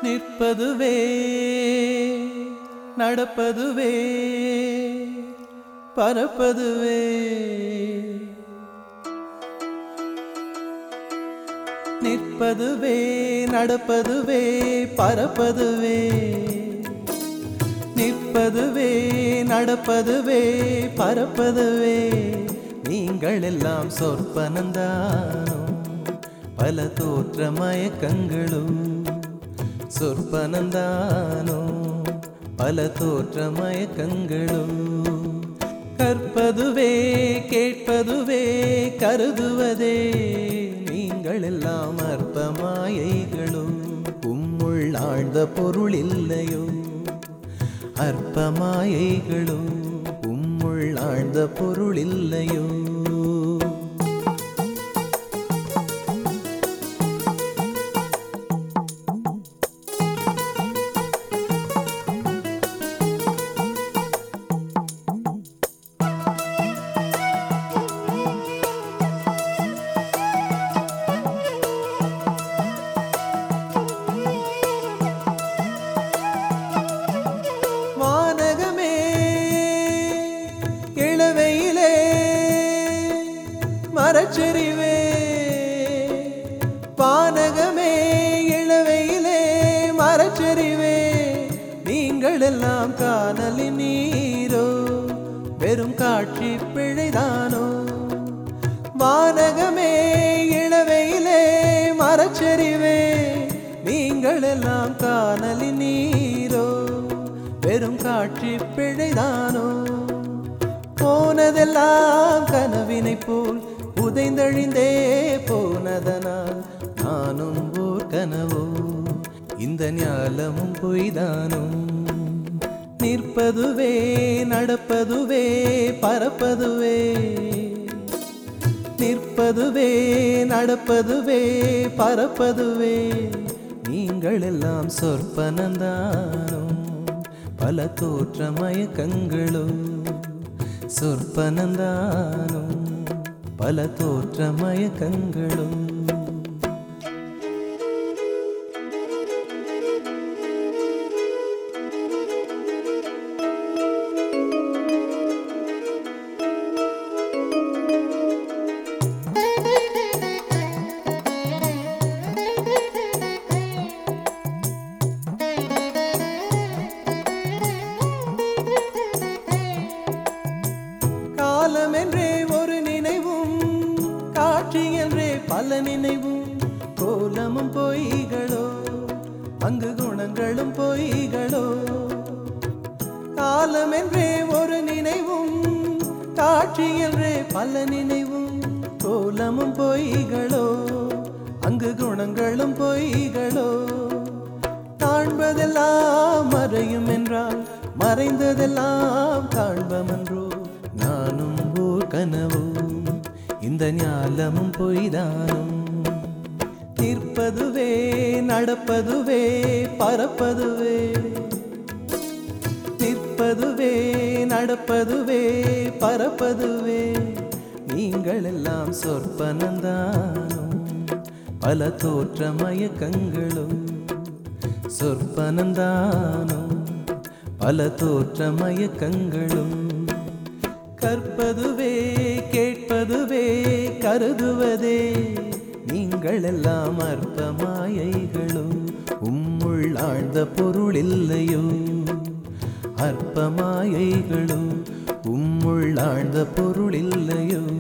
நிற்பதுவே நடப்பதுவே பறப்பதுவே நிற்பதுவே நடப்பதுவே பறப்பதுவே நிற்பதுவே நடப்பதுவே பறப்பதுவே நீங்கள் எல்லாம் சொற்பனந்தானோ பல தோற்ற மயக்கங்களும் சொற்பனந்தானோ பல தோற்ற மயக்கங்களும் கற்பதுவே கேட்பதுவே கருதுவதே நீங்கள் எல்லாம் அற்ப மாயைகளும் உம்முள் ஆழ்ந்த பொருள் இல்லையோ அற்ப மாயைகளும் உம்முள் ஆழ்ந்த பொருள் இல்லையோ வானகமே இளவையிலே மரச்செறிவே வானகமே இளவையிலே மரச்செறிவே நீங்கள் எல்லாம் காணலின் நீரோ வெறும் காட்சி பிழைதானோ வானகமே இளவையிலே மரச்செறிவே நீங்கள் எல்லாம் காணலின் நீரோ வெறும் காட்சி பிழைதானோ போனதெல்லாம் கனவினை போல் உதைந்தழிந்தே போனதனால் நானும் ஓர் கனவோ இந்த ஞாலமும் பொய்தானோ நிற்பதுவே நடப்பதுவே பறப்பதுவே நிற்பதுவே நடப்பதுவே பறப்பதுவே நீங்கள் எல்லாம் சொற்பனந்தானோ பல தோற்ற மயக்கங்களும் சொற்பனந்தானோ பல தோற்ற மயக்கங்களும் காலம் என்றே ஒரு நினைவும் காட்சி என்றே பல நினைவும் கோலமும் பொய்களோ அங்கு குணங்களும் பொய்களோ காலம் என்றே ஒரு நினைவும் காட்சி என்றே பல நினைவும் கோலமும் பொய்களோ அங்கு குணங்களும் பொய்களோ காண்பதெல்லாம் மறையும் என்றால் மறைந்ததெல்லாம் காண்பமன்றோ நானும் ஓர் கனவோ இந்த ஞாலமும் பொய்தானும் நிற்பதுவே நடப்பதுவே பறப்பதுவே நிற்பதுவே நடப்பதுவே பறப்பதுவே நீங்கள் எல்லாம் சொற்பனந்தானோ பல தோற்ற மயக்கங்களும் சொற்பனந்தானோ பல தோற்ற மயக்கங்களும் கற்பதுவே கேட்பதுவே கருதுவதே நீங்கள் எல்லாம் அற்ப மாயைகளும் உம்முள் ஆழ்ந்த பொருள் இல்லையோ அற்ப மாயைகளும் உம்முள் ஆழ்ந்த பொருள் இல்லையோ